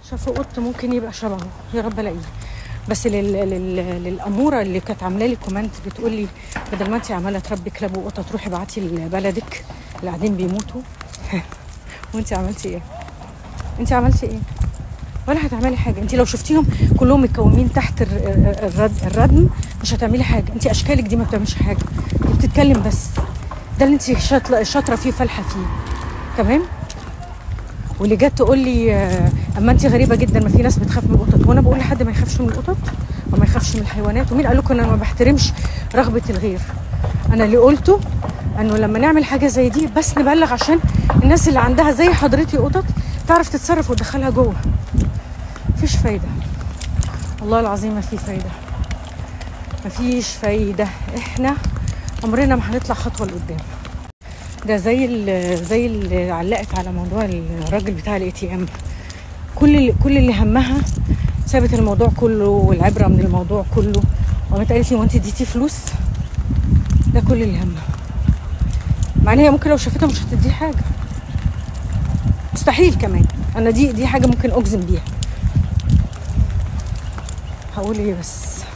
شافوا قط ممكن يبقى شبهه يا رب الاقيه بس لل... لل... للاموره اللي كانت عامله لي كومنت بتقول لي بدل ما انت عماله تربي كلاب وقطط روحي ابعتي لبلدك اللي قاعدين بيموتوا وانت عملتي ايه؟ انت عملتي ايه؟ ولا هتعملي حاجه انت لو شفتيهم كلهم متكومين تحت الر- الرد الردم مش هتعملي حاجه انت اشكالك دي ما بتعملش حاجه دي بتتكلم بس ده اللي انت شاطره شاطره فيه فالحه فيه تمام واللي جت تقول لي آه، اما انت غريبه جدا ما في ناس بتخاف من القطط وانا بقول لحد ما يخافش من القطط وما يخافش من الحيوانات ومين قال لكم ان انا ما بحترمش رغبه الغير انا اللي قلته انه لما نعمل حاجه زي دي بس نبلغ عشان الناس اللي عندها زي حضرتي قطط تعرف تتصرف وتدخلها جوه مفيش فايده والله العظيم ما في فايده مفيش فايده احنا عمرنا ما هنطلع خطوه لقدام ده زي ال- زي اللي علقت على موضوع الراجل بتاع الاي تي ام كل اللي كل اللي همها سابت الموضوع كله والعبره من الموضوع كله وقامت قالت لي هو انت اديتي فلوس ده كل اللي همها مع ان هي ممكن لو شافتها مش هتديه حاجه مستحيل كمان انا دي دي حاجه ممكن اجزم بيها هقول ايه بس